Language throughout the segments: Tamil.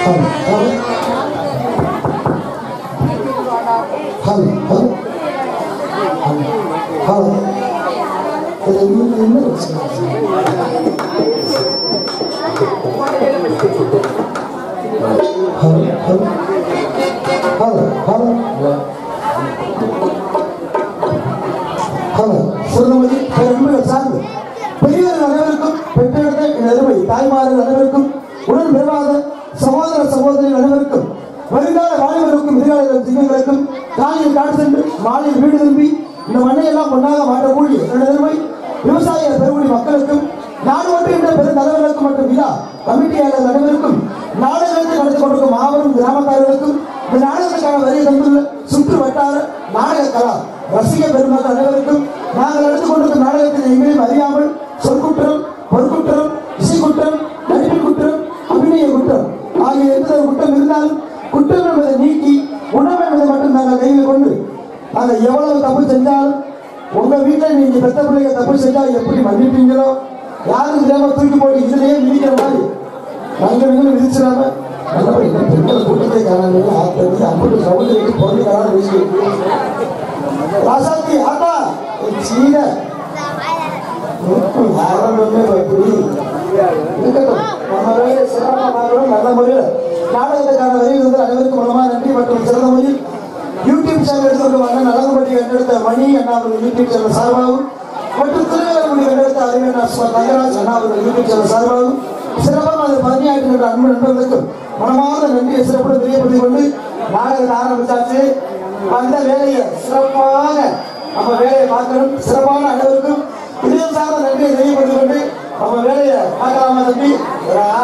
ஹலோ ஹலோ ஹலோ இது இன்னும் இன்னும் hello hello hello hello hello சொல்லுமதி பெருமைகள் சார்ந்து பெரியவர்கள் அனைவருக்கும் பெற்றெடுத்த என் அருமை தாய்மார்கள் அனைவருக்கும் உடன் பெறாத சகோதர சகோதரிகள் அனைவருக்கும் வருங்கால வாலிபருக்கும் எதிராளிகள் திங்களுக்கும் காலையில் காடு சென்று மாலையில் வீடு திரும்பி இந்த மண்ணையெல்லாம் பொன்னாக மாற்றக்கூடிய என்னுடைய அருமை விவசாய பெருமொழி மக்களுக்கும் நாடு ஒன்று என்ற பெரும் தலைவர்களுக்கும் மற்றும் விழா கமிட்டியாளர் அனைவருக்கும் நாடகத்தை நடத்தி கொண்டிருக்கும் மாபெரும் கிராமத்தார்களுக்கும் இந்த நாடகத்துக்கான வரி தந்துள்ள சுற்று வட்டார நாடக கலா ரசிக பெருமக்கள் அனைவருக்கும் நாங்கள் நடத்தி கொண்டிருக்கும் நாடகத்தின் எங்களையும் அறியாமல் சொற்குற்றம் பொற்குற்றம் இசைக்குற்றம் நடிப்பு குற்றம் அபிநய குற்றம் ஆகிய எந்த ஒரு குற்றம் இருந்தாலும் குற்றம் என்பதை நீக்கி உணவு என்பதை மட்டும் நாங்கள் கையில் கொண்டு நாங்கள் எவ்வளவு தப்பு செஞ்சாலும் உங்க வீட்டுல நீங்க பெத்த பிள்ளைங்க தப்பு செஞ்சா எப்படி மன்னிப்பீங்களோ யாருக்கு தெரியாம தூக்கி போட்டு இதுலயே மிதிக்கிற மாதிரி நாங்கள் நீங்களும் விதிச்சிடாம நல்லபடி பெண்கள் கூட்டத்தை காணாங்க ஆத்தடி அம்பட்டு சவுண்ட் எடுத்து பொருள் காணாம வீசி ராசாத்தி ஆட்டா சீன ஆரம்பமே எப்படி இருக்கட்டும் நம்ம வேலையை சிறப்பாக பார்க்கணும் நல்ல முறையில் நாடகத்துக்கான வரியில் இருந்து அனைவருக்கும் மூலமாக நன்றி மற்றும் சிறந்த முறையில் யூடியூப் சேனல் எடுத்துக்கொண்டு வந்த நலங்குபட்டி கண்டெடுத்த மணி அண்ணா அவர்கள் யூடியூப் சேனல் சார்பாகவும் மற்றும் திருவேலங்குடி கண்டெடுத்த அறிவியல் சுவர் தங்கராஜ் அண்ணா அவர்கள் யூடியூப் சேனல் சார்பாகவும் சிறப்பாக அது பணியாற்றுகின்ற அன்பு நண்பர்களுக்கும் மனமார்ந்த நன்றியை சிறப்புடன் தெரியப்படுத்திக் கொண்டு நாடகத்தை ஆரம்பிச்சாச்சு அந்த வேலையை சிறப்பாக நம்ம வேலையை பார்க்கணும் சிறப்பான அனைவருக்கும் இதயம் சார்ந்த நன்றியை தெரியப்படுத்திக் கொண்டு நம்ம வேலையை பார்க்கலாமா தம்பி வரா?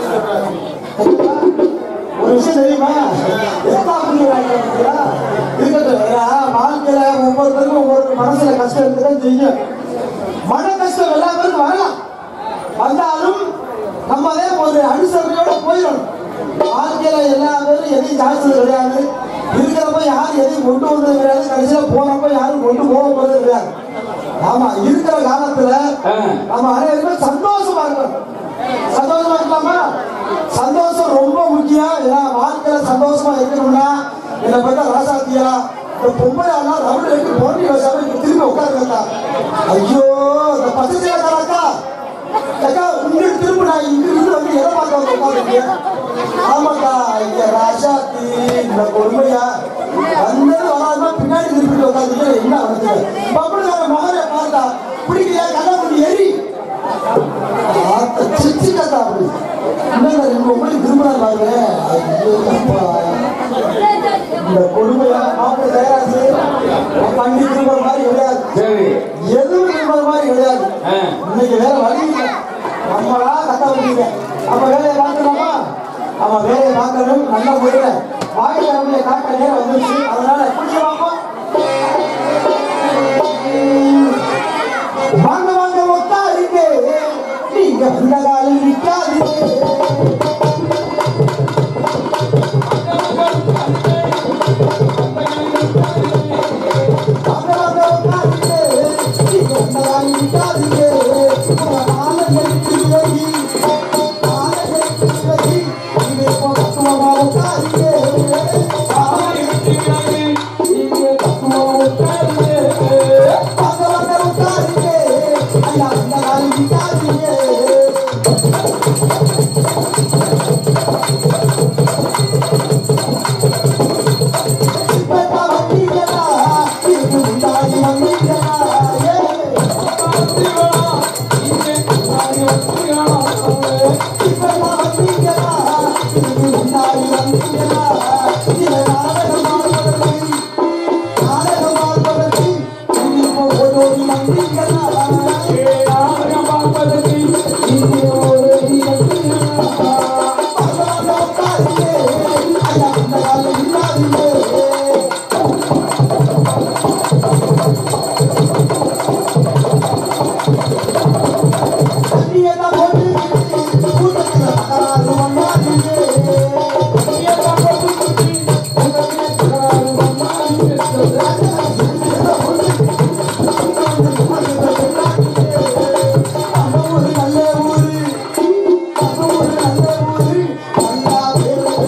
ஒரு விஷயம் தெரியுமா எத்தா புரியுறாங்க இருக்கட்டும் ஏன்னா, வாழ்க்கையில ஒவ்வொருத்தருக்கும் ஒவ்வொரு மனசுல கஷ்டம் இருக்குதான் செய்யும் மன கஷ்டம் எல்லா பேருக்கும் வரலாம் வந்தாலும் நம்ம அதே ஒரு அனுசரணையோட போயிடணும் வாழ்க்கையில எல்லா பேரும் எதையும் ஜாஸ்தி கிடையாது இருக்கிறப்ப யாரும் எதையும் கொண்டு வந்தது கிடையாது கடைசியில போறப்ப யாரும் கொண்டு போக போறது கிடையாது ஆமா இருக்கிற காலத்துல நம்ம அனைவருமே சந்தோஷமா இருக்கணும் சந்தோஷமா இருக்கலாமா சந்தோஷம் ரொம்ப முக்கியம் ஏன்னா வாழ்க்கையில சந்தோஷமா இருக்கணும்னா என்னை பார்த்தா ராசாத்தியா இந்த பொம்பளை எல்லாம் ரவுண்ட் எடுத்து போட்டி வச்சாம இங்க திரும்பி உட்காருங்கக்கா ஐயோ இந்த பசங்க அக்கா அக்கா உங்களுக்கு திரும்ப நான் இங்க இருந்து வந்து எதை பார்க்க வந்து உட்காந்துருக்கேன் ஆமாக்கா இங்க ராசாத்தி இந்த பொறுமையா வந்தது வராம பின்னாடி திருப்பிட்டு உட்காந்துருக்கேன் என்ன வந்து பம்பளுக்கார மகனை பார்த்தா பிடிக்கலையா கண்ணா பண்ணி எரி சிரிச்சுக்காதா அப்படி என்னங்க ரெண்டு மணி திரும்பினா பாருங்க ஐயோ, அப்பா. இந்த கொடுமையா மாப்பிள்ளை தயாராச்சு பண்ணி திரும்புற மாதிரி கிடையாது சரி எதுவும் திரும்புற மாதிரி கிடையாது ஆ. இன்னைக்கு வேற வழி இல்லை நம்மளா கத்த வந்தீங்க நம்ம வேலையை பார்க்கலாமா நம்ம வேலையை பார்க்கணும் நல்ல முறையில வாயில் நம்மளை காட்ட நேரம் வந்துருச்சு அதனால பிடிச்சி பார்ப்போம் வாங்க வாங்க உட்காருங்க நீங்க வந்த காலில் நிற்காதீங்க வாங்க வாங்க உட்காருங்க நீங்க வந்த காலில் நிற்காதீங்க உங்க காலை எடுத்து விலகி காலை எடுத்து விலகி நீங்க இப்போ தத்துவமா உட்காருங்க காலை எடுத்து விலகி நீங்க தத்துவமா உட்காருங்க வாங்க வாங்க உட்காருங்க ஐயா வந்த காலில் நிற்காதீங்க இப்ப வந்தீங்களா இதுக்கு முன்னாடி வந்தீங்களா ஏ இப்பெல்லாம் வந்தீங்களா இதுக்கு முன்னாடி வந்தீங்களா இதை நாடகம் ஆடுவதற்கு நாடகம் ஆடுவதற்கு இது இப்போ ஓடோடி வந்தீங்களா நாடகம் ஆடுவதற்கு இது ஓடோடி வந்தீங்களா பகவான் உட்காருங்க ஐயா அந்த காலம் இல்லாதீங்க தண்ணியெல்லாம் போட்டு கூட்டத்துல தகராறு பண்ணாதீங்க. தண்ணியெல்லாம் போட்டு கூட்டத்துல தகராறு பண்ணாதீங்க. தண்ணியெல்லாம் போட்டு கூட்டத்துல பண்ணாதீங்க. நம்ம ஊரு நல்ல ஊரு. நம்ம ஊரு நல்ல ஊரு. நல்லா பேரு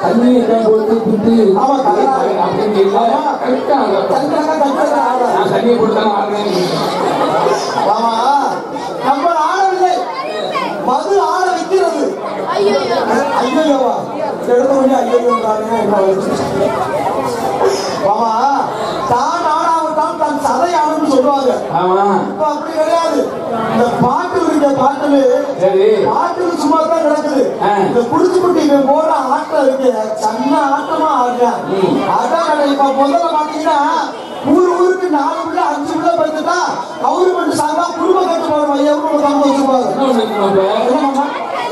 தண்ணி எல்லாம் போட்டு குத்து ஆமா, கரெக்டா. அப்படின்னு இல்லை. ஆமா. கரெக்டா அந்த கண்கணக்கா கண்கணக்கா ஆடுறாங்க. நான் தண்ணியை கொடுத்தாலும் ஆடுறேன் ஆமா நம்ம ஆடவில்லை மது ஆட வைக்கிறது ஐயோவா எடுத்த உடனே ஐயோன்றாங்க என்ன வயசு? ஆமா தான் ஆடாவிட்டால் தன் சதை ஆடுன்னு சொல்லுவாங்க ஆமா இப்ப அப்படி கிடையாது இந்த பாட்டு இருக்க பாட்டுல சரி பாட்டு சும்மா தான் கிடக்குது ஆ. இந்த குடிச்சு குட்டி இவன் போடுற ஆட்டம் இருக்கு சன்ன ஆட்டமா ஆடுறான் அதான் கடை இப்ப முதல்ல பாத்தீங்கன்னா ஊர் ஊருக்கு நாலு பிள்ளை அஞ்சு பிள்ளை படுத்துட்டா கவர்மெண்ட் சார்பா குடும்ப கட்டு போற மையம் நம்ம தங்க வச்சிருப்பாங்க இன்னொன்னு இருக்குமாப்பா? என்ன மாமா?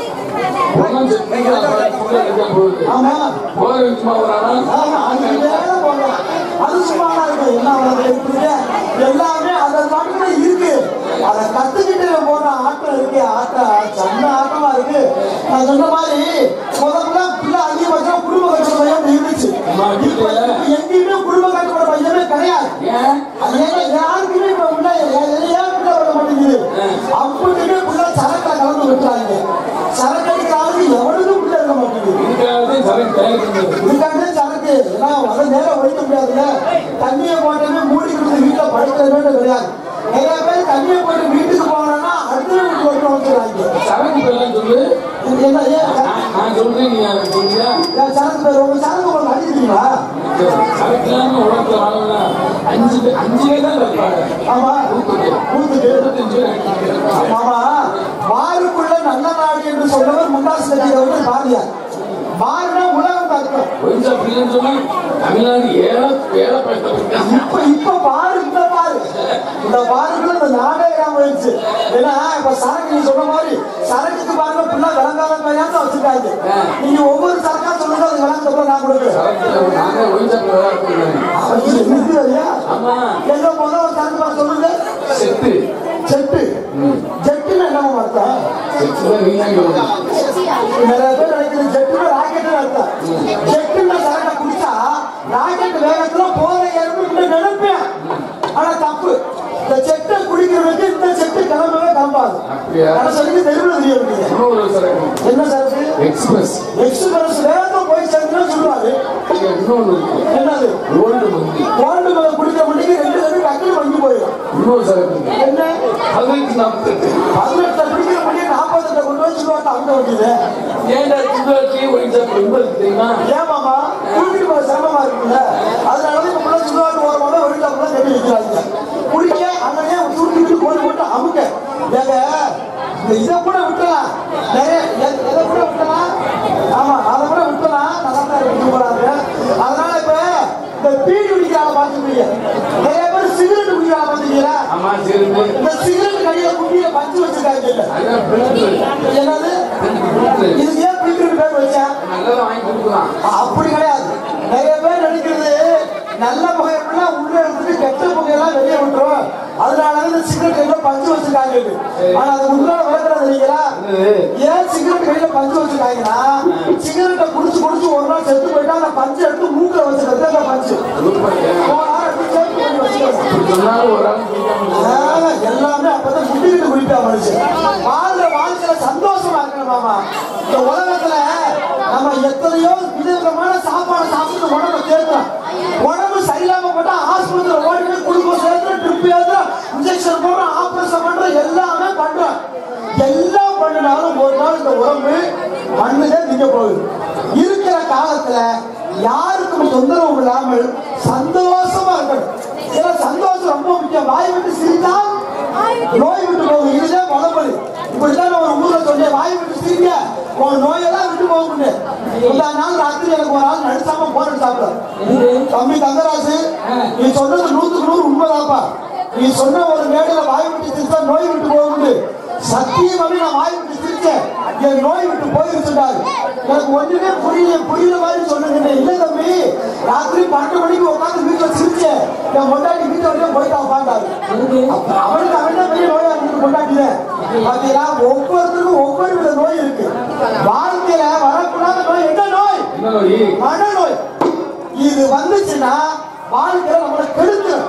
ஒண்ணும் செஞ்சு அப்புறம் புள்ள இருக்க போகுது. ஆமா போர் சும்மா ஒரு ஆளா? ஆமா, அது வேலை போடலாம். அது சும்மா தான் இருக்கும். என்ன வளர்ந்து இருக்குது? எல்லாமே அதை மட்டும் இருக்கு அதை கத்துக்கிட்டு போன ஆட்டம் இருக்கு ஆட்டம் சன்ன ஆட்டமா இருக்கு நான் சொன்ன மாதிரி முதல்ல பிள்ளை அதிகபட்சம் குடும்ப கட்டுற மையம் இருந்துச்சு ஆமா, இப்ப இப்ப எங்கேயுமே குடும்ப கட்டுற மையமே கிடையாது ஏன்? அது ஏன்னா யாருக்குமே இப்ப உள்ள ஏன் பிள்ளை வர மாட்டேங்குது அப்படியே பிள்ளை சரக்குல கலந்து விட்டுறாங்க சரக்கு அடிக்காவது எவனுக்கும் பிள்ளை இருக்க மாட்டேங்குது இதுக்காகவே சரக்கு தேவைப்படுது. இதுக்காகவே சரக்கு ஏன்னா வர நேரம் வைக்க முடியாதுல்ல தண்ணியை போட்டோமே மூடி கொடுத்து வீட்டுல படுக்கிறதுமே கிடையாது நிறைய பேர் தண்ணியை போட்டு வீட்டுக்கு போனோம்னா அடுத்த வீட்டுக்கு வந்து வந்துடுறாங்க சரக்கு பேர்லாம் சொல்லு. இது என்ன ஏன் நான் நான் சொல்றேன், நீ அதை சொல்றியா? ஏன் சரக்கு பேர் உங்க சரக்கு உங்களுக்கு அடிக்கிறீங்களா சரக்கு இல்லாம உலகத்துல வாழணும்னா அஞ்சு பேர் அஞ்சு பேர் தான் இருப்பாங்க. ஆமா ஊத்துக்கு இருபத்தஞ்சு பேர் இருப்பாங்க. ஆமா பாருக்குள்ள நல்ல நாடு என்று சொன்னவர் முண்டாசு கட்சியவர் பாரதியார் பாருனா உலகம் அர்த்தம் ஒயின்ஸ் அப்படின்னு சொன்னா தமிழ்நாடு ஏழை ஏழை பயன்படுத்த இப்ப இப்ப பாரு இந்த பாரு இந்த பாருக்குள்ள இந்த நாடே இல்லாம போயிடுச்சு ஏன்னா இப்ப சரக்கு நீ சொன்ன மாதிரி சரக்குக்கு பாருங்க பிள்ளை விளங்காத பையன் தான் வச்சிருக்காங்க நீங்க ஒவ்வொரு சரக்கா சொல்லுங்க அது விளங்கப்ப நான் கொடுக்குறேன் சரக்கு நாங்க ஒயின்ஸ் விளையாடுறோம் அது இருக்குது ஐயா ஆமா எங்க முதல்ல ஒரு சரக்கு பாரு சொல்லுங்க செத்து செட்டு ஜெட்டுன்னு என்ன அர்த்தம் செத்து தான் நீ தான் சொல்லணும். நிறைய பேர் நினைக்கிறது ஜெட்டுன்னு ராக்கெட் அர்த்தம் ஜெட்டுன்னு சரக்கை குடிச்சா ராக்கெட் வேகத்துல போத ஏறணும்னு நினைப்பேன் ஆனா தப்பு இந்த செட்டை குடிக்கிறதுக்கு இந்த செட்டு கிளம்பவே கிளம்பாது அப்படியா? கடைசி தெருவில் தெரிய முடியும் இன்னொரு சரக்கு என்ன சரக்கு எக்ஸ்பிரஸ் எக்ஸ்பிரஸ் வேகத்துல போய் சேர்ந்து சொல்லுவாரு இங்க இன்னொன்னு இருக்கு என்னது ஓல்டு மந்தி கோல்டு மேல குடிக்க முடியும் ரெண்டு பேரும் டக்குனு வங்கி போயிடும் இன்னொரு சரக்கு இருக்கு என்ன பதினெட்டு நாற்பத்தெட்டு பதினெட்டுல குடிக்கிற முடியும் நாற்பத்தெட்டை கொண்டு போய் சொல்லுவாங்க அங்க வண்டியில ஏன்டா துண்டாச்சி ஒயின்ஸ் ரொம்ப இருக்கு தெரியுமா ஏன் மாமா தூக்கிட்டு போக சிரமமா இருக்குல்ல அதனால இப்ப பிள்ளை சுடுகாட்டு ஓரமாக வெளியில கூட கட்டி வைக்கிறாங்க குடிக்க அங்கனே தூக்கிட்டு கோழி போட்டு அமுக்க ஏங்க இந்த இதை கூட விட்டலாம் நிறைய எ- எதை கூட விட்டலாம் ஆமா அதை கூட விட்டலாம் நல்லா தான் இருக்கு போறாங்க அதனால இப்ப இந்த பீடி குடிக்கிறாங்க பாத்துக்கிறீங்க நிறைய பேர் சிகரெட் குடிக்கிறாங்க பாத்துக்கிறீங்களா ஆமா சரி இந்த சிகரெட் கையில குண்டியில பஞ்சு வச்சிருக்காங்க இல்ல அதான் பிரிண்ட் என்னது இது ஏன் பில்டர் பேர் வச்சேன் நல்லா வாங்கி கொடுக்கலாம் அப்படி கிடையாது நிறைய பேர் நினைக்கிறது நல்ல புகையெல்லாம் உள்ள எடுத்துட்டு கெட்ட புகையெல்லாம் வெளியே விட்டுரும் அதனால இந்த சிகரெட் எல்லாம் பஞ்சு வச்சிருக்காங்க ஆனா அது உண்மையான விளக்குறது தெரியுங்களா ஏன் சிகரெட் கையில பஞ்சு வச்சிருக்காங்கன்னா சிகரெட்டை குடிச்சு குடிச்சு ஒரு நாள் செத்து போயிட்டா அந்த பஞ்சு எடுத்து மூக்கில் வச்சிருக்கிறது அந்த பஞ்சு போனா எடுத்து சேர்த்து பண்ணி வச்சுக்கணும் சொன்னாலும் ஒரு ஆள் குடிக்காம ஆ, எல்லாமே அப்பதான் முட்டிக்கிட்டு குடிப்பா மனுஷன் வாழ்ற வாழ்க்கையில சந்தோஷமா இருக்கணும் மாமா இந்த உலகத்துல நம்ம எத்தனையோ விதவிதமான சாப்பாடு சாப்பிட்டு உடம்பு சேர்க்கிறோம் உடம்பு சரியில்லாம போட்டா ஆஸ்பத்திரியில ஓடி போய் குடும்பம் சேர்த்து ட்ரிப் ஏற்றுறோம் இன்ஜெக்ஷன் போடுறோம் ஆபரேஷன் பண்றோம் எல்லாமே பண்றோம் எல்லாம் பண்ணினாலும் ஒரு நாள் இந்த உடம்பு மண்ணுல நிக்க போகுது இருக்கிற காலத்துல யாருக்கும் தொந்தரவு இல்லாமல் சந்தோஷமா இருக்கணும் ஏன்னா சந்தோஷம் ரொம்ப முக்கியம் வாய் விட்டு சிரித்தால் நோய் விட்டு போகும் இதுதான் பழமொழி இப்படித்தான் நான் ஒரு ஊர்ல சொன்னேன் வாய் விட்டு சிரிங்க உங்க நோயெல்லாம் விட்டு போகும்னு இந்த நாள் ராத்திரி எனக்கு ஒரு ஆள் நடிச்சாம போன சாப்பிட தம்பி தங்கராசு நீ சொன்னது நூத்துக்கு நூறு உண்மைதாப்பா நீ சொன்ன ஒரு மேடையில வாய் விட்டு சிரிச்சா நோய் விட்டு போகும்னு சத்தியமாவே நான் வாய் விட்டு சிரிச்சேன் என் நோய் விட்டு போயிருச்சுட்டாரு எனக்கு ஒண்ணுமே புரியல புரியல மாதிரி சொன்னீங்க இல்ல தம்பி ராத்திரி பன்னெண்டு மணிக்கு உட்காந்து வீட்டுல சிரிச்சேன் என் பொண்டாட்டி வீட்டுல வரைக்கும் போயிட்டு உட்காந்தாரு அப்ப அவனுக்கு அவன் தான் பெரிய நோயா இருந்து கொண்டாட்டில பாத்தீங்களா ஒவ்வொருத்தருக்கும் ஒவ்வொரு வித நோய் இருக்கு வாழ்க்கையில வரக்கூடாத நோய் என்ன நோய் என்ன நோய் மனநோய் இது வந்துச்சுன்னா வாழ்க்கையில நம்மளை கெடுத்துரும்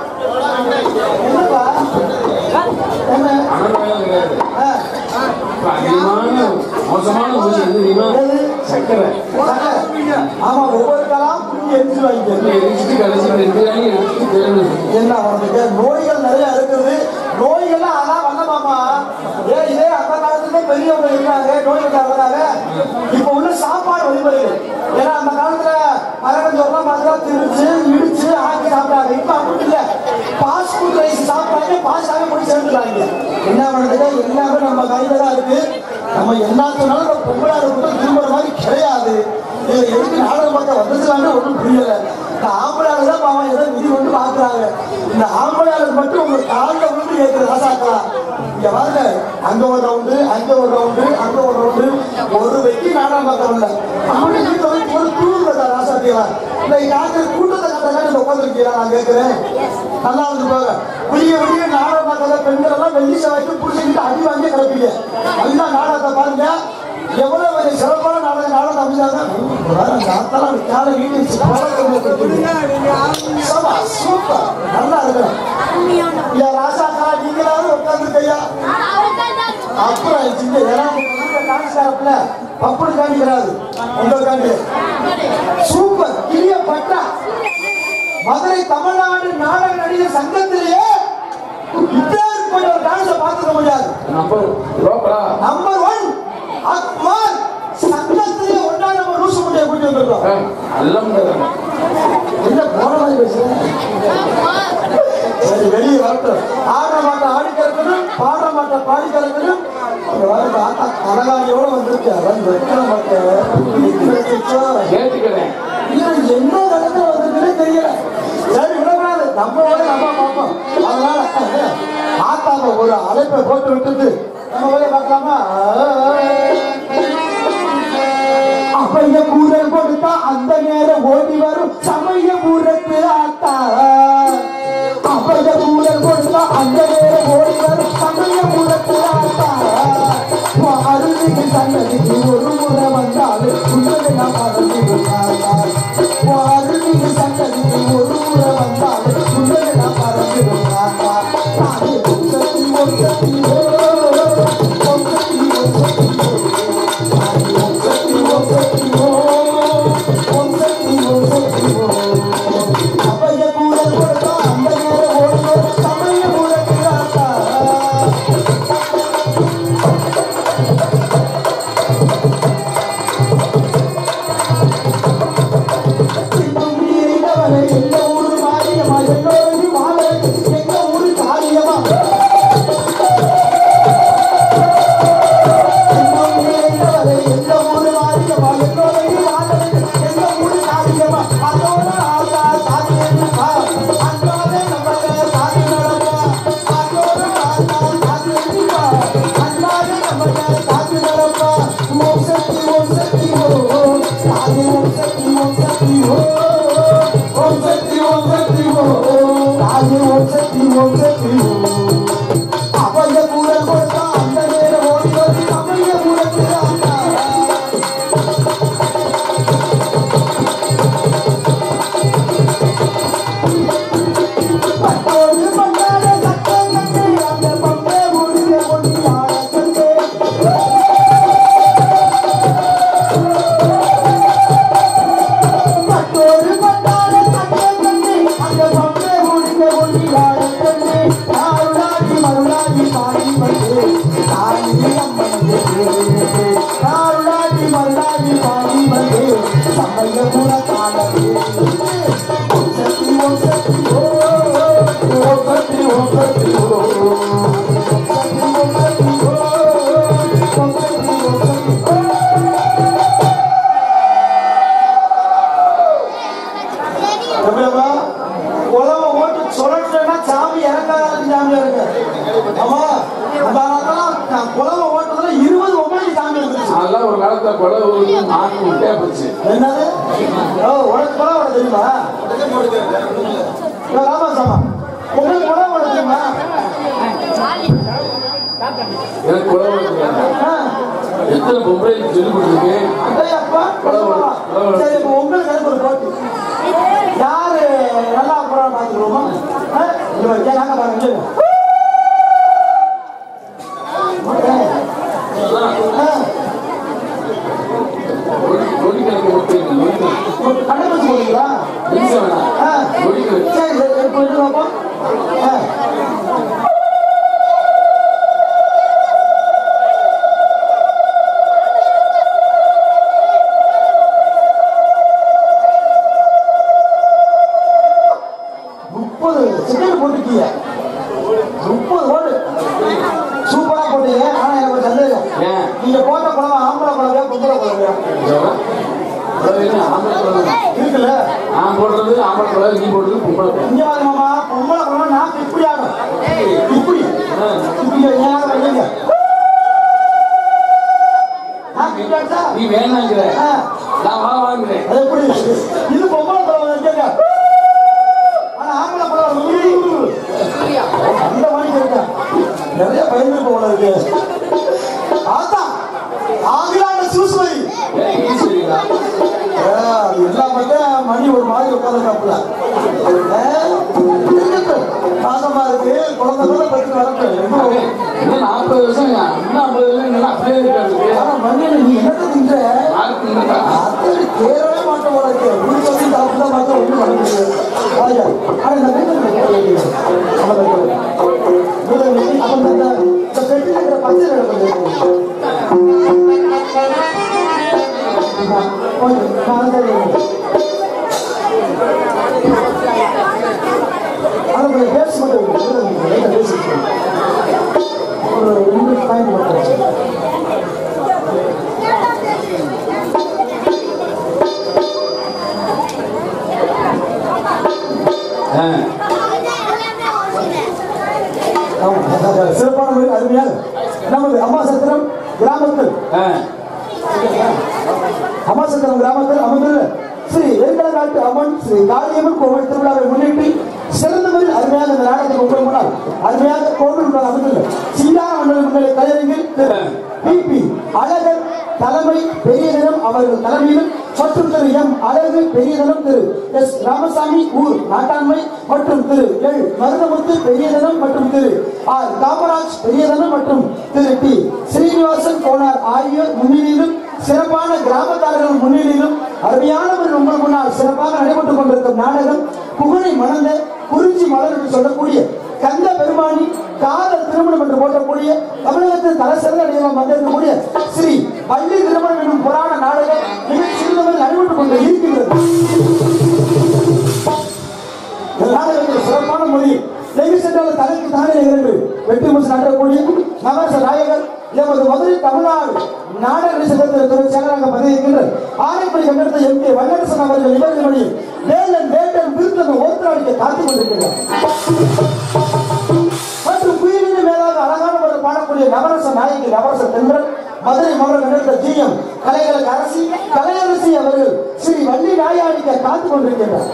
என்னப்பா என்ன மனநோயம் கிடையாது ஆ, இப்ப அதிகமான மோசமான பூஜை எது தெரியுமா என்னது? சக்கரை சக்கரை. ஆமா ஒவ்வொரு காலம் புரிஞ்சு எரிஞ்சு வாங்கிக்க எரிச்சிட்டு கடைசியில் இருக்கிறாங்க எடுத்துட்டு தேவை என்ன அவனுக்கு நோய்கள் நிறைய இருக்குது நோய்கள்லாம் அதான் வந்தமாமா ஏ இதே அந்த காலத்துல பெரியவங்க இருந்தாங்க நோய் வந்தாங்க இப்ப உள்ள சாப்பாடு வழிமுறைகள் ஏன்னா அந்த காலத்துல மரகஞ்சோர்லாம் பார்த்தா திரிச்சு இடிச்சு ஆக்கி சாப்பிட்டாங்க இப்ப அப்படி இல்ல பாஸ்ட் ஃபுட் ரைஸ் சாப்பிட்டாங்க பாஸ்டாவே போய் சேர்ந்துட்டாங்க என்ன பண்ணுறது எல்லாமே நம்ம கையில தான் இருக்கு நம்ம எல்லாத்துனாலும் நம்ம பொங்கலாக இருக்கட்டும் திரும்புற மாதிரி கிடையாது இதுல எதுக்கு நாடகம் பார்க்க வந்ததுலாமே ஒன்றும் புரியல இந்த ஆம்பளையாளு தான் பாவம் ஏதோ விதி கொண்டு பாக்குறாங்க இந்த ஆம்பளையாளு மட்டும் உங்க காலில் விழுந்து ஏற்கிற ராசாக்கலாம் இங்க பாருங்க அங்க ஒரு ரவுண்டு அங்க ஒரு ரவுண்டு அங்க ஒரு ரவுண்டு ஒரு வெட்டி நாடகம் பார்க்க வரல அப்படி வீட்டுல வந்து ஒரு தூங்குறதா ராசாத்தியா இந்த காட்டு கூட்டத்தை கட்ட இந்த உட்காந்துருக்கீங்களா நான் கேட்கிறேன் நல்லா வந்து போக விடிய விடிய நாடகம் பார்க்காத பெண்கள் எல்லாம் வெள்ளி செவ்வாய்க்கு புடிச்சுக்கிட்டு அடி வாங்கி கிடப்பீங்க நல்லா நாடகத்தை பாருங்க எவ்வளவு ஒரு சிறப்பான நாடகம் நாடகம் அமைச்சாங்க நாத்தெல்லாம் காலை வீட்டு சூப்பர் நல்லா இருக்கிறேன் ஐயா ராசாக்கா நீங்களாவது உட்காந்துருக்கையா அப்புறம் சின்ன டான்ஸ்காரப்புல அப்படி காணிக்கிறாரு உங்களுக்காண்டி சூப்பர் கிளிய பட்டா மதுரை தமிழ்நாடு நாடக நடிகர் சங்கத்திலேயே இப்படி ஒரு டான்ஸை பார்த்துக்க முடியாது நம்பர் ரோக்கலா நம்பர் ஒன் அக்மார் சங்கத்திலேயே ஒன்றா நம்ம லூசு முட்டையை கூட்டி வந்திருக்கோம் எல்லாம் என்ன போன மாதிரி பேசுறேன் சரி வெளியே வரட்டும் ஆட மாட்டை ஆடி கறக்கணும் பாட மாட்டை பாடி கறக்கணும் இங்க வர தாத்தா கனகாலியோட வந்திருக்கு அவன் வைக்கிற மாட்டேன் கேட்டுக்கிறேன் என்ன நடந்து வந்திருக்குன்னே தெரியல சரி விடக்கூடாது நம்ம வேலை நம்ம பார்ப்போம் அதனால ஆத்தாம ஒரு அழைப்பை போட்டு விட்டுட்டு நம்ம வேலையை பார்க்கலாமா அப்பைய கூறல் கொடுத்தா அந்த நேரம் ஓடி வரும் சமய பூரத்து ஆத்தா அப்பைய கூறல் கொடுத்தா அந்த நேரம் ஓடி வரும் சமய பூரத்து ஆத்தா அருளுக்கு சன்னதிக்கு ஒரு முறை வந்தாலும் உங்களை நான் மறந்து விட்டார்கள் அருளுக்கு சன்னதிக்கு ஒரு முறை வந்தாலும் உங்களை நான் மறந்து விட்டார்கள் தானே ஓம் சக்தி ஓம் சக்தி ஓம் ஓம் சக்தி ஓம் சக்தி ஓம் தானே ஓம் சக்தி ஓம் சக்தி ஓம் ஓம் சக்தி ஓம் சக்தி ஓம் அப்பைய கூடல் கொடுத்தா அந்த நேரம் ஓடி வரும் சமய பூரத்து ஆத்தா சின்னவனை எங்க ஊரு மாரியம்மா எல்லோரும் வாழ எங்க ஊரு காரியமா சின்னவனை எங்க ஊரு மாரியம்மா எல்லோரும் வாழ எங்க ஊரு காரியமா அதோட ஆசா சாத்தியமா அன்றாவே நமக்கு சாதி நடப்பா அதோட ஆசா சாத்தியமா அன்றாவே நமக்கு சாதி நடப்பா ஓம் சக்தி ஓம் சக்தி ஓம் சாதி ஓம் சக்தி ஓம் சக்தி ஓம் ஓம் சக்தி ஓம் சக்தி ஓம் சாதி ஓம் சக்தி ஓம் சக்தி ஓம் அவைய கூட கொடுத்தா அந்த நேரம் ஓடி வந்து சமய கூடத்திலாண்டா பட்டோடு பண்டாட சட்டம் கண்டு அந்த பம்பே முடிய கொண்டு ஆட கண்டு பட்டோடு பண்டாட சட்டம் கண்டு அந்த பம்பே முடிய கொண்டு ஆட கண்டு தாருளாடி மருளாடி பாடி வந்து தாயி அம்மன் தாருளாடி மருளாடி பாடி வந்து சமய குண காலவே ஓம் சக்தி ஓம் சக்தி ஓம் ஓம் சக்தி ஓம் சக்தி ஓம் சக்தி ஓம் சக்தி ஓம் ஓம் சக்தி ஓம் சக்தி எப்படிப்பா உலக ஓட்டு சொல்லட்டுன்னா சாமி இறக்காத சாமி இருக்கு ஆமா அந்த காலத்துல நான் குலவ ஓட்டுறதுல இருபது ஒன்பது சாமி இருந்துச்சு அதெல்லாம் ஒரு காலத்துல கொலை ஊருக்கு மாற்றி விட்டே போச்சு என்னது ஓ உனக்கு குலவ ஓட தெரியுமா ஏ, ராமாசாமா உங்களுக்கு குலவ ஓட தெரியுமா எனக்கு கொலை ஊருக்கு ஆ, எத்தனை பொம்பளைக்கு சொல்லி கொடுத்துருக்கேன் அடே அப்பா, குலவ. சரி இப்போ உங்களுக்கு எனக்கு ஒரு போட்டி யாரு நல்லா அப்புறம் பார்த்துக்கிறோமா நாங்க பாருங்க சொல்லு. ஆ. குழந்தையா புடவை என்ன ஆம்பளை புடவை இருக்குல்ல நான் போடுறது ஆம்பளை புடவை நீ போடுறது பொம்பளை புடவை இங்க வாங்க மாமா பொம்பளை குழந்தை நாக்கு இப்படி ஆகும் இப்படி ஆ. இப்படி ஏன் வைங்க நாக்கு இப்படி ஆச்சா நீ வேணாங்கிற ஆ. நான் வா வாங்குறேன் அது எப்படி இது பொம்பளை குழந்தை கேட்க ஆனா ஆம்பளை குழந்தை அந்த மாதிரி கேட்க நிறைய பயந்து போல இருக்கு அதான் ஆங்கிலான சூசுமதி ஏய், நீ சொல்லிடா அது எல்லாம் பார்த்தா மணி ஒரு மாதிரி உட்காந்துருக்காப்புல பாசமா இருக்கு குழந்தை கூட பத்து வரப்பு இன்னும் நாற்பது வருஷம் இன்னும் ஐம்பது வருஷம் இல்லைன்னா அப்படியே இருக்காது ஆனா மண்ணு நீ என்னத்தை தின்ற யாருக்கு இல்லைடா. அது தேரவே மாட்டோம் போல இருக்கு வீட்டு வந்து சாப்பிட்டு தான் பார்த்தா ஒன்றும் பண்ண முடியாது ஆயா ஆனா இந்த வீட்டு அவன் இந்த இந்த பெட்டி இருக்கிற பச்சை வேலை கொஞ்சம் கொஞ்சம் நான் தான் ஆனா கொஞ்சம் பேச மாட்டேன் பேசி ஒரு ரெண்டு பாயிண்ட் மட்டும் ஆ. ஆமா, சிறப்பான முறையில் அருமையாக நமது அம்மாசத்திரம் கிராமத்தில் ஆ. அம்மாசத்திரம் கிராமத்தில் அமைந்துள்ள ஸ்ரீ வெண்கலநாட்டு அம்மன் ஸ்ரீ காளியம்மன் கோவில் திருவிழாவை முன்னிட்டு சிறந்த முறையில் அருமையாக இந்த நாடகத்துக்கு உங்கள் முன்னால் அருமையாக கோவில் முன்னால் அமைந்துள்ள சிங்கார மண்டல முன்னிலை கலைஞர்கள் திரு பிபி அழகர் தலைமை பெரியதனம் அவர்கள் தலைமையிலும் மற்றும் திரு எம் அழகு பெரியதனம் திரு எஸ் ராமசாமி ஊர் நாட்டாண்மை மற்றும் திரு எல் மருதமுத்து பெரியதனம் மற்றும் திரு ஆர் காமராஜ் பெரியதனம் மற்றும் திரு டி ஸ்ரீனிவாசன் கோனார் ஆகியோர் முன்னிலையிலும் சிறப்பான கிராமத்தார்கள் முன்னிலையிலும் அருமையானவர் உங்கள் முன்னால் சிறப்பாக நடைபெற்றுக் கொண்டிருக்கும் நாடகம் புகழை மணந்த குறிஞ்சி மலர் என்று சொல்லக்கூடிய கந்த பெருமானி காதல் திருமணம் என்று போற்றக்கூடிய தமிழகத்தின் தலைசிறந்த நிலையம் வந்திருக்கக்கூடிய ஸ்ரீ பள்ளி திருமணம் என்னும் புராண நாடகம் மிக சிறந்தவர்கள் நடைபெற்றுக் கொண்டு இருக்கின்றது இந்த நாடகத்தில் சிறப்பான மொழியில் எங்கு சென்றாலும் தனக்கு தானே இரண்டு வெற்றி முசு நடக்கக்கூடிய நவரச நாயகர் எமது மதுரை தமிழ்நாடு நாடக நிசகத்தில் துறை செயலராக பதவியிருக்கின்ற ஆரைப்படி கண்டெடுத்த எம் கே வல்லரசன் அவர்கள் நிகழ்ச்சி மொழியில் வேலன் வேட்டன் விருத்தன் ஓத்திராடிக்க காத்துக் கொண்டிருக்கிறார் மற்றும் குயிலின் மேலாக அழகான ஒரு பாடக்கூடிய நவரச நாயகி நவரச தென்றல் மதுரை மகள் நடந்த ஜிஎம் கலைகளுக்கு அரசி கலையரசி அவர்கள் ஸ்ரீ வள்ளி நாயாடிக்க காத்துக் கொண்டிருக்கிறார்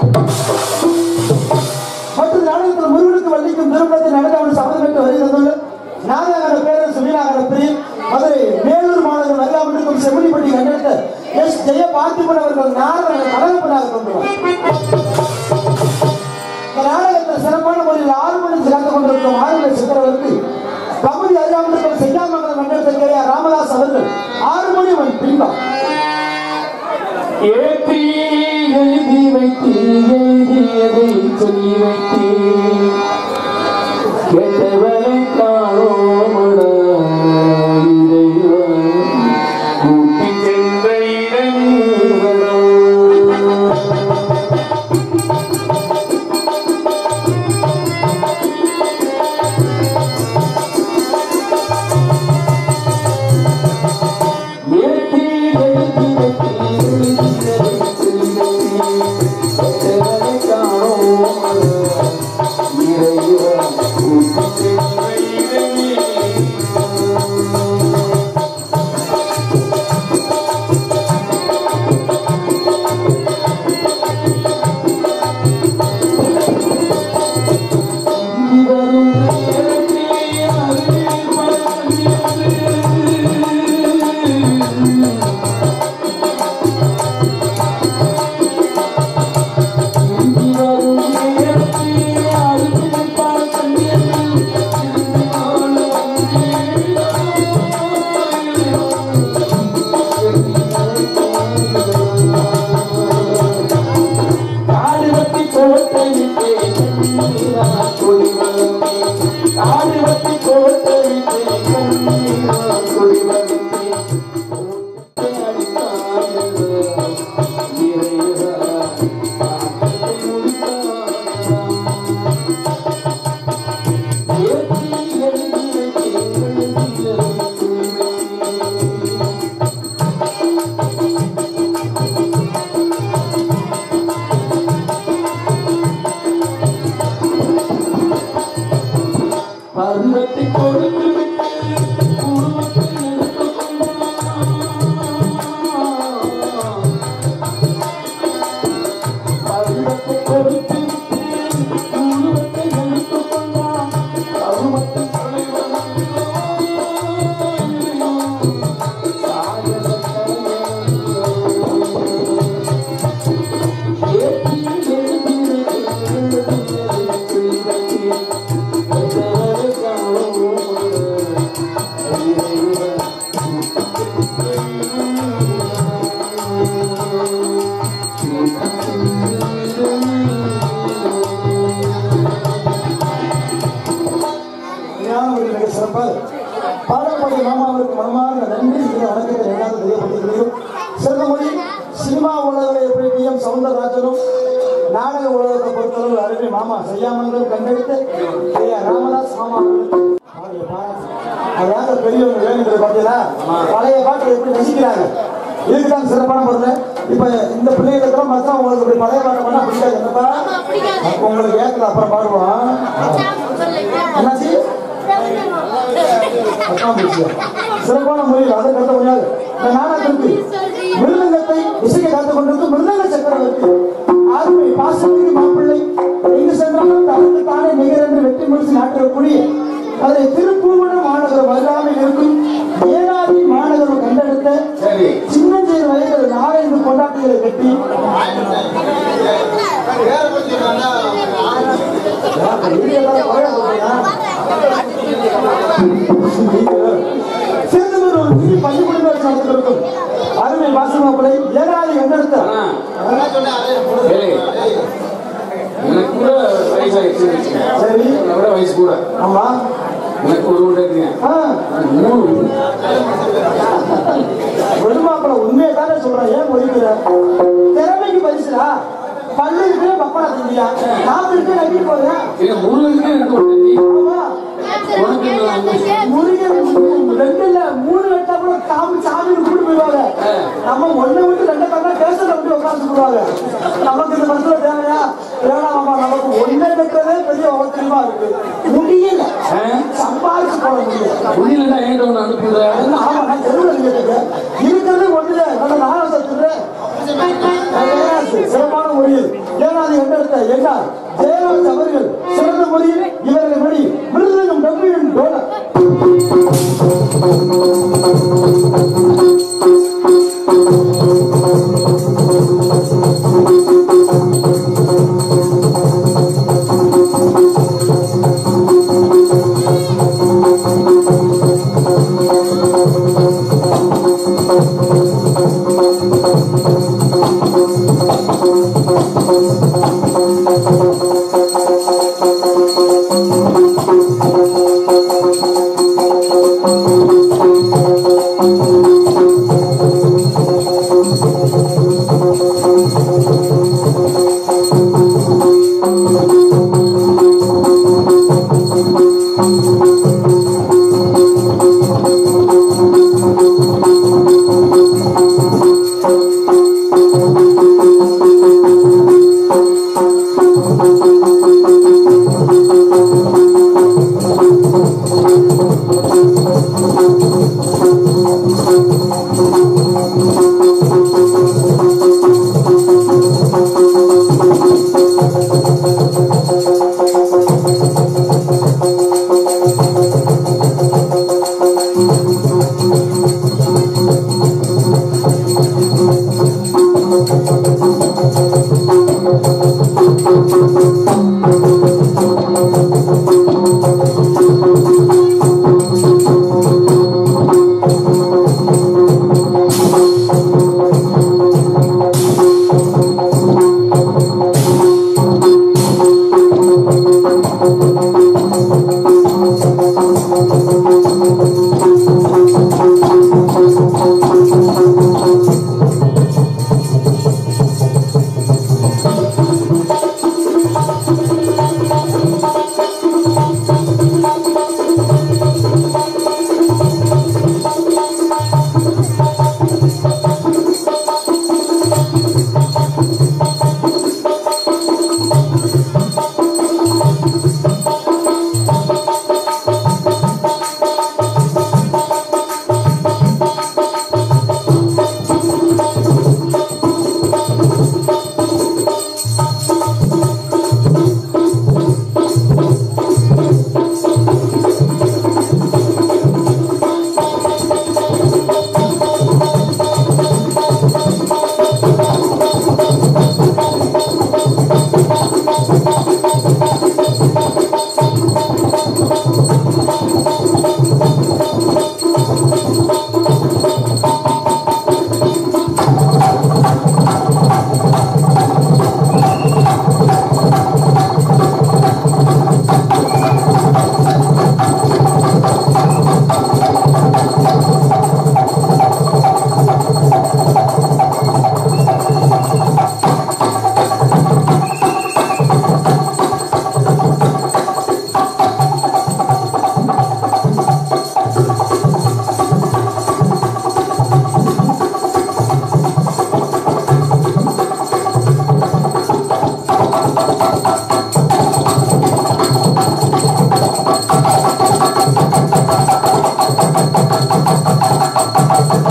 மற்றும் நாடகத்தில் முருகனுக்கு வள்ளிக்கும் திருமணத்தை நடந்தாமல் சபதம் பெற்று வருகிறது நாகநகர பேரரசு வீணாகர பிரியம் மதுரை மேலூர் மாநகர் வருகாமல் இருக்கும் செம்மணிப்பட்டி கண்டெடுத்த எஸ் ஜெய பார்த்திபன் அவர்கள் நாடக கலகப்படாக கொண்டுள்ளார் இந்த நாடகத்தில் சிறப்பான முறையில் ஆறு மணிக்கு கலந்து கொண்டிருக்கும் ஆறுமலை சக்கரவர்த்தி பகுதி அறியாமல் இருக்கும் செய்யாமங்கலம் கண்டெடுத்த கே ஆர் ராமதாஸ் அவர்கள் ஆறு மணி அவன் பின்பம் ஏற்றி எழுதி வைத்து எழுதியதை சொல்லி வைத்து கேட்டவரை காணோமடா இறைவன் கூட்டி சென்ற இடங்களா ஏற்றி எழுதி வைத்து எழுதியதை சொல்லி வைத்து கேட்டவரை காணோமடா இறைவன் கூட்டி சென்ற பழைய பாட்டு எப்படி ரசிக்கிறாங்க இதுக்குதான் சிறப்பான பொருள் இப்ப இந்த பிள்ளைகளுக்கு மொத்தம் உங்களுக்கு இப்படி பழைய பாட்டு பண்ணா பிடிக்காது என்னப்பா அப்ப உங்களுக்கு ஏக்கல அப்புறம் பாடுவோம் என்னாச்சு அதான் விஷயம். சிறப்பான முறையில் அதை கருத்த முடியாது இந்த நாடகத்திற்கு மிருதங்கத்தை இசைக்க காத்துக் கொண்டிருக்கும் மிருதங்க சக்கரவர்த்தி ஆர்மை பாசத்துக்கு மாப்பிள்ளை எங்கு சென்றாலும் தனக்கு தானே நிகர் என்று வெற்றி முடிச்சு நாட்டிடக்கூடிய அதை திருப்பூவனம் மாநகரம் அருகாமையில் இருக்கும் ஏனாதி மாநகரம் கண்டெடுத்த சரி சின்னஞ்சிறு வயதில் நாலஞ்சு கொண்டாட்டிகளை கட்டி சேர்ந்தவர் ஒரு சிறு பள்ளிக்கூடம் வச்சு நடத்திருக்கும் அருமை வாசமாப்பிள்ளை ஏனாதி கண்டெடுத்த ஆனா ஏலே, எனக்கு கூட வயசாயிடுச்சு சரி என்னை விட வயசு கூட ஆமா எனக்கு ஒரு உண்டு இருக்குங்க ஆ, மூணு வெறுமாப்பிள்ள உண்மையை தானே சொல்றேன் ஏன் ஒழிக்கிற திறமைக்கு பரிசுடா பல்லு இருக்கு பப்படா செஞ்சியா நாம இருக்கு நம்பி போறேன் இல்ல மூணு இருக்கு எனக்கு ஒரு தண்ணி ஆமா உனக்கு என்ன வந்து? முருகன் ரெண்டு இல்ல மூணு வெட்டா கூட சாமி சாமி கூட்டு போயிடுவாங்க நம்ம ஒண்ணு விட்டு ரெண்டு தந்தா பேசல விட்டு உட்காந்து போடுவாங்க நமக்கு இந்த மனசுல தேவையா வேணாமா நமக்கு ஒண்ணே வெட்டுறதே பெரிய அவசரமா இருக்கு முடியல சம்பாதிச்சு போட முடியல புரியலன்னா என்கிட்ட ஒன்று அனுப்புங்க என்ன ஆமா நான் தெருவில் இருக்கேன் இருக்கிறது ஒண்ணுல நம்ம நானும் சத்துறேன் சிறப்பான மொழியில் ஏனாதி கண்டெடுத்த என்னால் ஜெயராஜ் அவர்கள் சிறந்த மொழியில் இவர்கள் மொழி மிருதங்கம் டம்பியும் டோலர்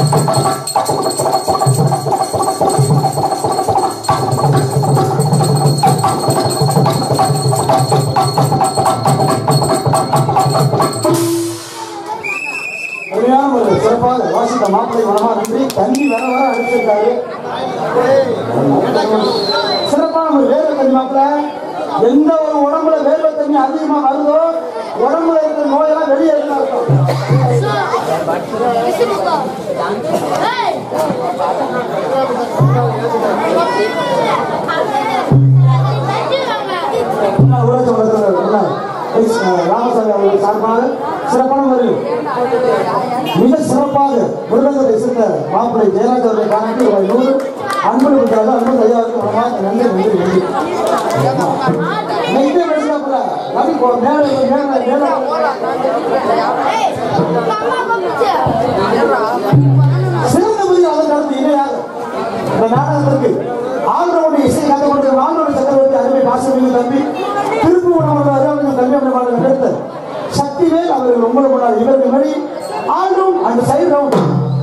அருமையான ஒரு சிறப்பாக வாசித்த மாப்பிள்ளை மனமா நன்றி தண்ணி வர வர அடிச்சிருக்காரு சிறப்பான ஒரு வேர்வை தண்ணி மாப்பிள்ள எந்த ஒரு உடம்புல வேர்வை தண்ணி அதிகமா வருதோ உடம்புல இருக்கிற நோயெல்லாம் வெளியே இருந்தா இருக்கும் என்ன ஊராட்சி மன்றத்தில் என்ன எஸ். ராமசாமி அவர்கள் சார்பாக சிறப்பான முறையில் மிக சிறப்பாக மிருதங்கத்தை சேர்ந்த மாப்பிள்ளை ஜெயராஜ் அவர்களை காணிட்டு ரூபாய் நூறு அன்பு கொடுக்கிறார்கள் அன்பு ஐயாவுக்கு மனமாக நன்றி நன்றி நன்றி நெய்தே பேசுறாப்புல நபி போ மேல மேல மேல சிறந்த முறையில் அதன் அடுத்து இணையாக இந்த நாடகத்திற்கு ஆந்திரவுடைய இசை கதை ஆந்திரோட சக்கரவர்த்தி அருமை பாசமிகு தம்பி திருப்பு உணவு அறிவாளர்கள் கல்வி அமைப்பாளர் நடத்த சக்திவேல் அவர்கள் ரொம்ப ரொம்ப நாள் இவருக்கு மணி ஆண்டும் அந்த சைடு ரவுண்ட்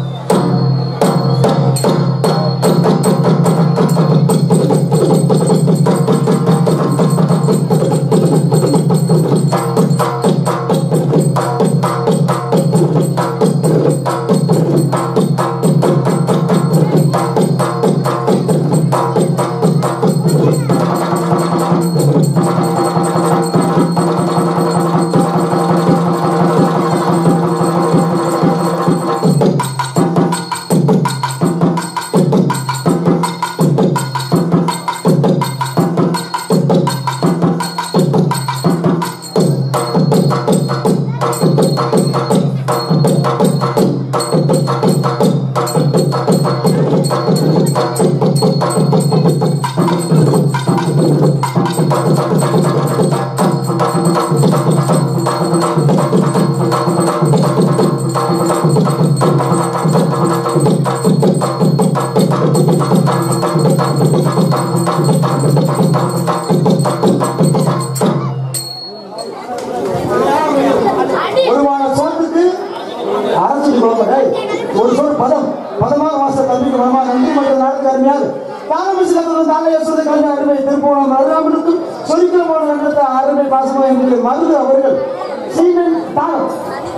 ஒருமான சோத்துக்கு அரசுக்கு குழப்படை ஒரு சொல் பதம் பதமாக வாச தம்பிக்கு மனமா நன்றி மற்றும் நாளுக்கு அருமையாக தானமிசிலத்தில் தானே சொல்ற கல்வி அருமை திருப்போணம் அருகாமலுக்கும் சொரிக்கிற போன நன்றத்தை அருமை பாசமா என்று மருது அவர்கள் சீனன் தானம்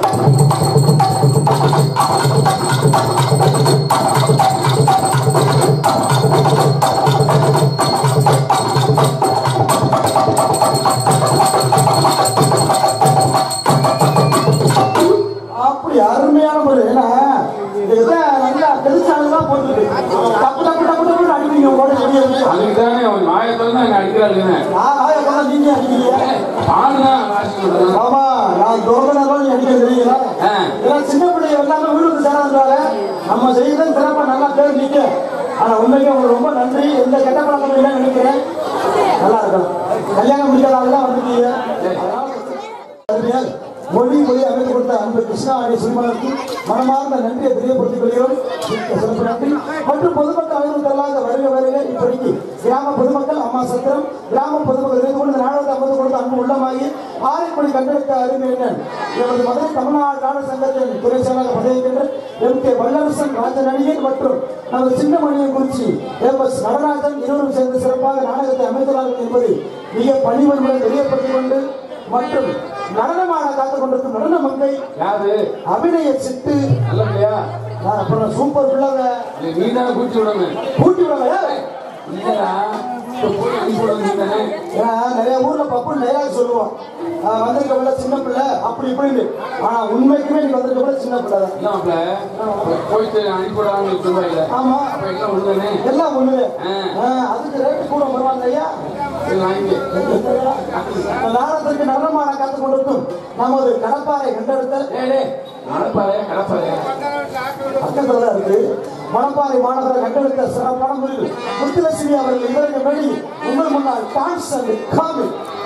அப்படி அருமையான முறை ஏன்னா இதுதான் நல்லா பெருசானதான் போட்டுருக்கு தப்பு தப்பு தப்பு தப்பு அடிப்பீங்க உங்களோட வெளியே வெளியே அதுக்கு தானே அவன் மாயத்துல தான் அங்க அடிக்கிறாருங்க நான் ஆயக்கெல்லாம் நீங்க அடிக்கிறீங்க பாடுதான் வாசிக்கிறது ஆமா நான் துவங்கினா நீ அடிக்க தெரியுங்களா ஆ. இதெல்லாம் சின்ன பிள்ளைங்க எல்லாமே வீட்டுக்கு சேராதுனால நம்ம செய்யறது சிறப்பா நல்லா பேர் நிக்க ஆனா உண்மைக்கு உங்களுக்கு ரொம்ப நன்றி எந்த கெட்ட பழக்கம் இல்லை நினைக்கிறேன் நல்லா இருக்கும் கல்யாணம் முடிக்காத ஆளுதான் வந்துட்டீங்க அதனால அருமையாக மொழி மொழி அமைத்து கொடுத்த அன்பு கிருஷ்ணா ஆகிய சுரிமனுக்கு மனமார்ந்த நன்றியை தெரியப்படுத்திக் கொள்கிறோம் மிக்க சிறப்பு நன்றி மற்றும் பொதுமக்கள் அனைவருக்கெல்லாம் வருக வருக இப்படிக்கு கிராம பொதுமக்கள் அம்மா சத்திரம் கிராம பொதுமக்கள் இருந்து கொண்டு இந்த நாடகத்தை அமர்ந்து கொடுத்த அன்பு உள்ளமாகி ஆரைப்படி கண்டெடுத்த அருமையினர் எமது மதுரை தமிழ்நாடு நாடக சங்கத்தின் துறை செயலாளர் பதவிக்கின்ற எம் கே வல்லரசன் ராஜநடிகன் மற்றும் நமது சின்னமணியை குறிச்சி எம் எஸ் நடராஜன் இருவரும் சேர்ந்து சிறப்பாக நாடகத்தை அமைத்துள்ளார்கள் என்பதை மிக பணிவன்புடன் தெரியப்படுத்திக் கொண்டு மற்றும் நடனமான காத்துக் கொண்டிருக்கும் நடன மங்கை யாரு அபிநய சிட்டு நல்ல பிள்ளையா நான் அப்புறம் சூப்பர் பிள்ளைங்க இல்ல நீ தானே கூட்டி விடணும் கூட்டி விடுங்க இல்லடா இப்ப போய் அனுப்பி விடணும் நீ தானே ஏன்னா நிறைய ஊர்ல பப்பு நிறைய சொல்லுவோம் ஆஹ் வந்திருக்க பிள்ளை சின்ன பிள்ளை அப்படி இப்படின்னு ஆனா உண்மைக்குமே நீ வந்திருக்க பிள்ளை சின்ன பிள்ளை தான் இல்ல மாப்பிள்ள போயிட்டு அனுப்பி விடாம சொல்லுவா இல்ல ஆமா அப்ப எல்லாம் ஒண்ணு தானே எல்லாம் ஒண்ணுவே ஆ. ஆஹ் அதுக்கு ரேட்டு கூட வருவாங்க ஐயா சரி வாங்கி நாடகத்திற்கு நடனமான காத்துக் கொண்டிருக்கும் நமது கடப்பாறை கண்டெடுத்த ஏய் டேய், நடப்பாரு கடப்பாரு பக்கத்துல தான் இருக்கு மணப்பாறை மாநகர கண்டெடுத்த சிறப்பான முறையில் முத்துலட்சுமி அவர்கள் இவருக்கு வெளி உங்கள் முன்னால் டான்ஸ் அண்ட் காமி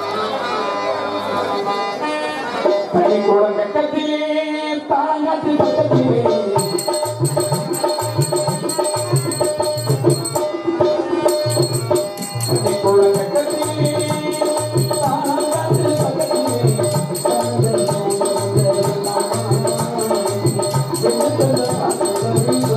பள்ளிக்கூடம் வெக்கத்திலே தாங்காட்டு பக்கத்திலே பள்ளிக்கூடம் வெக்கத்திலே தாங்காட்டு பக்கத்திலே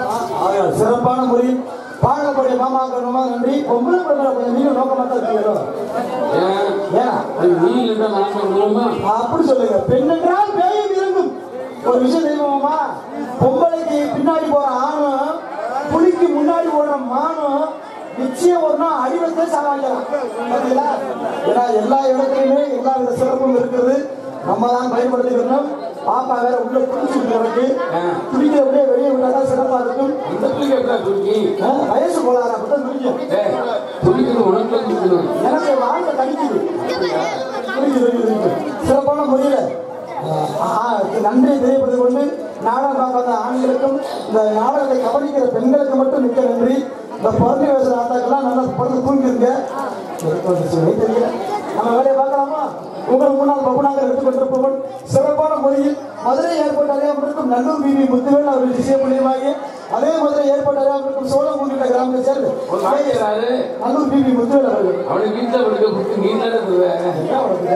ஆகையால் சிறப்பான முறையில் பாடக்கூடிய மாமாக்கள் ரொம்ப நன்றி பொம்பளை பிள்ளை கொஞ்சம் நீங்க நோக்கமா தான் இருக்கீங்களோ ஏன் ஏன் அது நீ இல்லைன்னா நான் சொல்லுவோமா அப்படி சொல்லுங்க பெண் என்றால் பேயும் இருக்கும் ஒரு விஷயம் தெரியுமாமா பொம்பளைக்கு பின்னாடி போற ஆணும் புலிக்கு முன்னாடி ஓடுற மானும் நிச்சயம் ஒரு நாள் அடிவத்தே சாவாங்கலாம் பாத்தீங்களா ஏன்னா எல்லா இடத்துலயுமே எல்லா வித சிறப்பும் இருக்குது நம்ம தான் பயன்படுத்திக்கணும் பாப்பா வேற உள்ள குடிச்சுட்டு கிடக்கு குடிக்கிறபடியே வெளியே விட்டாதான் சிறப்பா இருக்கும் அந்த பிள்ளைங்க எப்படா துருக்கி ஆ, வயசு போலாரா அப்பதான் குடிக்கும் ஏய் துணிக்கிறது உனக்கு துணிக்கணும் எனக்கு வாழ்க்கை கடிக்குது புரியுது, புரியுது, புரியுது. சிறப்பான முறையில ஆஹ், நன்றி தெரியப்படுத்திக் கொண்டு நாடகம் பார்க்காத ஆண்களுக்கும் இந்த நாடகத்தை கவனிக்கிற பெண்களுக்கு மட்டும் மிக்க நன்றி இந்த பிறந்து பேசுற ஆத்தாக்கெல்லாம் நல்லா பிறந்து தூங்கிருங்க எனக்கு ஒரு சுவை தெரியல நம்ம வேலையை பார்க்கலாமா உங்களுக்கு முன்னால் பகுனாக எடுத்துக்கொண்டிருப்பவன் சிறப்பான முறையில் மதுரை ஏற்பட்ட அறியாமலிருக்கும் நல்லூர் பிபி முத்துவேல் அவர்கள் இசை மூலியமாகி அதே மதுரை ஏற்பட்ட அறியாமலிருக்கும் சோழம் உள்ளிட்ட கிராமத்தை சேர்ந்து ஒரு வாங்கிக்கிறாரு நல்லூர் பிபி முத்துவேல் அவர்கள் அவனுக்கு வீட்டில் அவனுக்கு கொடுத்து நீ தானே தருவ என்ன உனக்கு?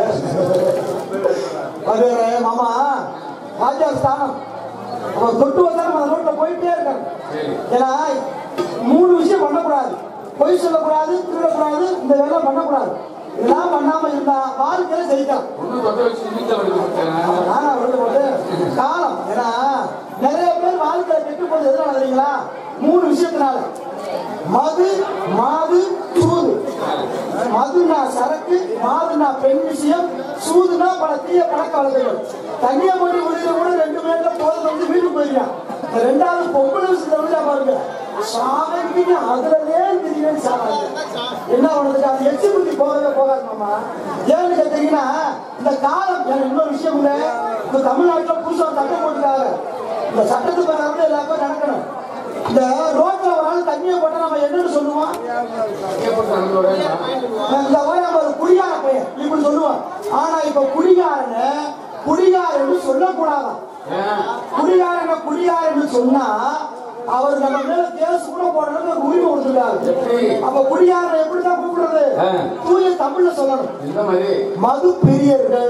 அது வேற, மாமா ராஜா ஸ்தானம் அவன் தொட்டு வந்தாலும் அந்த ரோட்ல போயிட்டே இருக்காங்க சரி ஏன்னா மூணு விஷயம் பண்ணக்கூடாது பொய் சொல்லக்கூடாது திருடக்கூடாது இந்த வேலை பண்ணக்கூடாது இதெல்லாம் பண்ணாம இருந்தா வாழ்க்கையில ஜெயிக்கலாம் ஒன்றும் தொட்ட வச்சு வீட்டில் அவனுக்கு கொடுத்தேன் நானா வந்து போட்டு காலம் ஏன்னா நிறைய பேர் வாழ்க்கையில கெட்டு போது எதனால தெரியுங்களா மூணு விஷயத்தினால மது மாது சூது மதுனா சரக்கு மாதுனா பெண் விஷயம் சூதுனா பல தீய பழக்க வழக்கங்கள் கன்னியாகுமரி முடிகிற கூட ரெண்டு பேர்ல போது வந்து வீட்டுக்கு போயிருக்கான் இந்த ரெண்டாவது பொம்பளை விஷயத்தை வந்து பாருங்க சாமிக்கு அதுலயே திடீர்னு சாவாங்க என்ன பண்ணுறது அது எச்சு குத்தி போகவே போகாது மாமா ஏன்னு கேட்டீங்கன்னா இந்த காலம் எனக்கு இன்னொரு விஷயம் இல்லை இந்த தமிழ்நாட்டில் புதுசாக சட்டம் போட்டுருக்காங்க இந்த சட்டத்து பிரகாரம் எல்லாருக்கும் நடக்கணும் இந்த ரோட்ல ஒரு ஆள் தண்ணியை போட்டா நம்ம என்னன்னு சொல்லுவோம் கேட்பட்டு நடந்தோட இந்த மாதிரி நம்ம ஒரு குடிகார பையன் இப்படி சொல்லுவோம் ஆனா இப்ப குடிகாரனை குடிகாரன்னு சொல்லக்கூடாதான் ஏன் குடிகாரனை குடிகாரன்னு சொன்னா அவர் நம்ம மேல கேஸ் கூட போடுறதுக்கு ஒரு உரிமை கொடுத்துருக்காரு எப்படி அப்ப குடிகாரனை எப்படிதான் கூப்பிடுறது ஆ. தூய தமிழ்ல சொல்லணும் இந்த மாதிரி மது பிரியர்கள்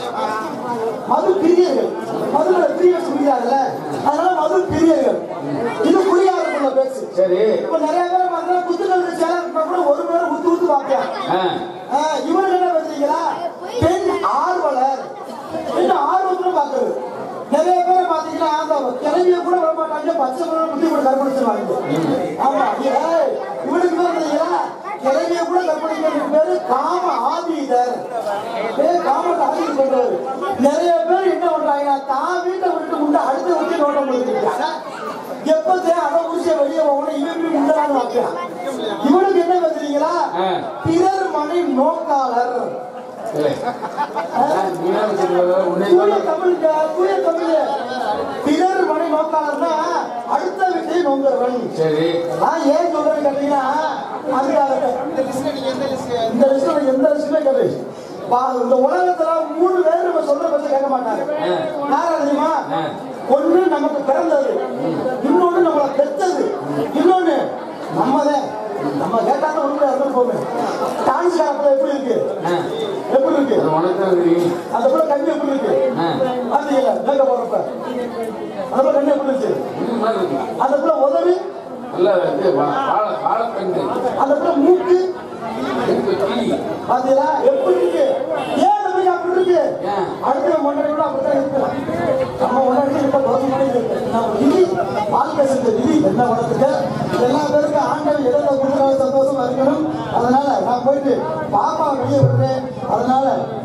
மது பிரியர்கள் மதுல பிரிய சொல்லியாருல அதனால மது பிரியர்கள் இது குடியாரக்குள்ள பேச்சு சரி இப்ப நிறைய பேர் பார்த்தா குத்துக்கள் சேலம் கூட ஒரு பேர் குத்து குத்து பாப்பியா ஆ இவனுக்கு என்ன பேசுறீங்களா பெண் ஆர்வலர் பெண் ஆர்வத்துல பாக்குறது நிறைய பேர் பாத்தீங்கன்னா அந்த கிளவிய கூட வர மாட்டாங்க பச்சை மரம் குத்தி கூட கற்பழிச்சிருவாங்க ஆமா ஏய், இவனுக்கு பேர் தெரியுங்களா கிளவிய கூட கற்பழிக்கிறது பேரு காம ஆதீதர் பேர் காம ஆதீதர் பண்றாரு நிறைய பேர் என்ன பண்றாங்க தான் வீட்டை விட்டு முண்டை அடுத்த விட்டு நோட்டம் கொடுத்துருக்காங்க எப்பத்தே அவன் புருஷன் வெளியே போகணும் இவன் இப்படி முண்டலான்னு வைக்கிறான் இவனுக்கு என்ன பேசுறீங்களா ஆ. பிறர் மனை நோக்காளர் இல்லை நீ என்ன சொல்லுவ உன்னை தூய தமிழ்ங்க தூய தமிழ் பிறர் மனை நோக்காளர்னா அடுத்த வீட்டை நோங்குறவன் சரி நான் ஏன் சொல்றேன்னு கேட்டீங்கன்னா அதுக்காக இந்த லிஸ்ட்ல எந்த லிஸ்ட்ல கேட்டு பா- இந்த உலகத்துல மூணு பேர் நம்ம சொல்ற பத்தி கேட்க மாட்டாங்க யாரா தெரியுமா ஆ. ஒண்ணு நமக்கு பிறந்தது இன்னொன்னு நம்மளை பெத்தது இன்னொன்னு நம்மதான் நம்ம கேட்டாலும் உண்மை அர்த்தம் போமே டான்ஸ் காலத்துல எப்படி இருக்கு ஆ எப்படி இருக்கு அது உனக்கு தான் தெரியும் அந்த பிள்ளை கண்ணி எப்படி இருக்கு ஆ பாத்தீங்களா மேக்க போறப்ப அந்த பிள்ளை கண்ணி எப்படி இருக்கு இந்த மாதிரி இருக்கு அந்த பிள்ளை உதவி நல்ல இது வா- வாழ வாழைப்பெண்டு அந்த பிள்ளை மூக்கு இருக்கு கிளி பாத்தீங்களா எப்படி இருக்கு ஏன் தம்பி அப்படி இருக்கு ஏன்? அடுத்த முன்னாடி கூட அப்படித்தான் இருக்கு நம்ம முன்னாடி இருக்க தோசை மாதிரி இருக்கு நம்ம விதி வாழ்க்கை செஞ்ச விதி என்ன வளர்த்துக்க எல்லா பேருக்கும் ஆண்டவன் எதில் கொடுக்குற சந்தோஷமா இருக்கணும் அதனால நான் போயிட்டு பாப்பா வெளியே விடுறேன் அதனால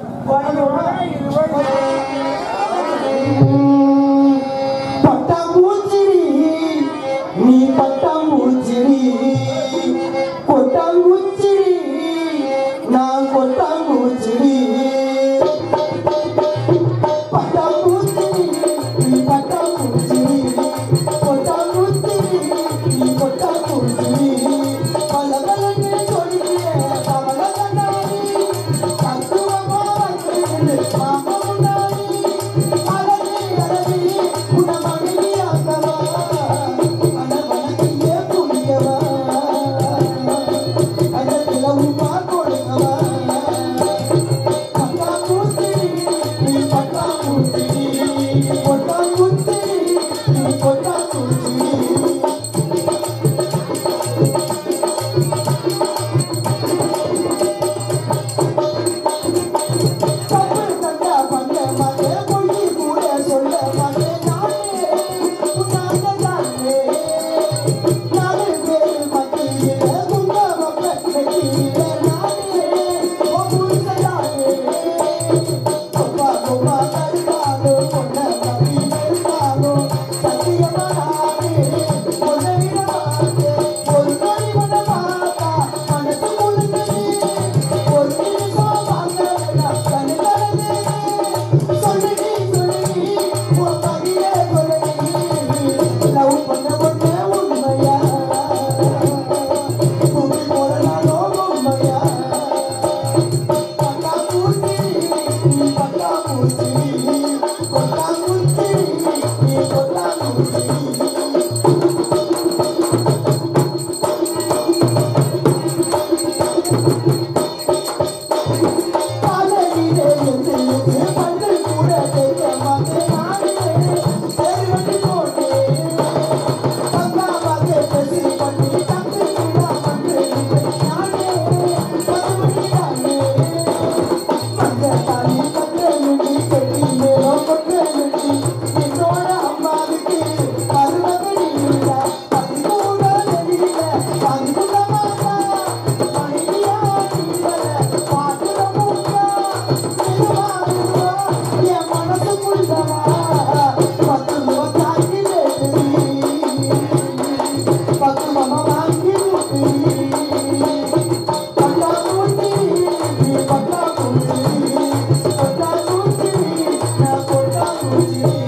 பட்டாம்பூச்சிடி நீ பட்டாம்பூச்சிடி கொட்டாங்குச்சிடி நான் கொட்டாங்குச்சிடி பட்டாம்பூச்சிடி நீ பட்டாம்பூச்சிடி கொட்டாங்குச்சிடி நீ கொட்டாங்குச்சிடி பல பலன்னு சொல்லியே கவல கண்ணாடி தத்துவமா வந்து மாமா முன்னாடி அழகி அழகி உன மனைவி ஆக்கவா அட வணக்கியே ஆ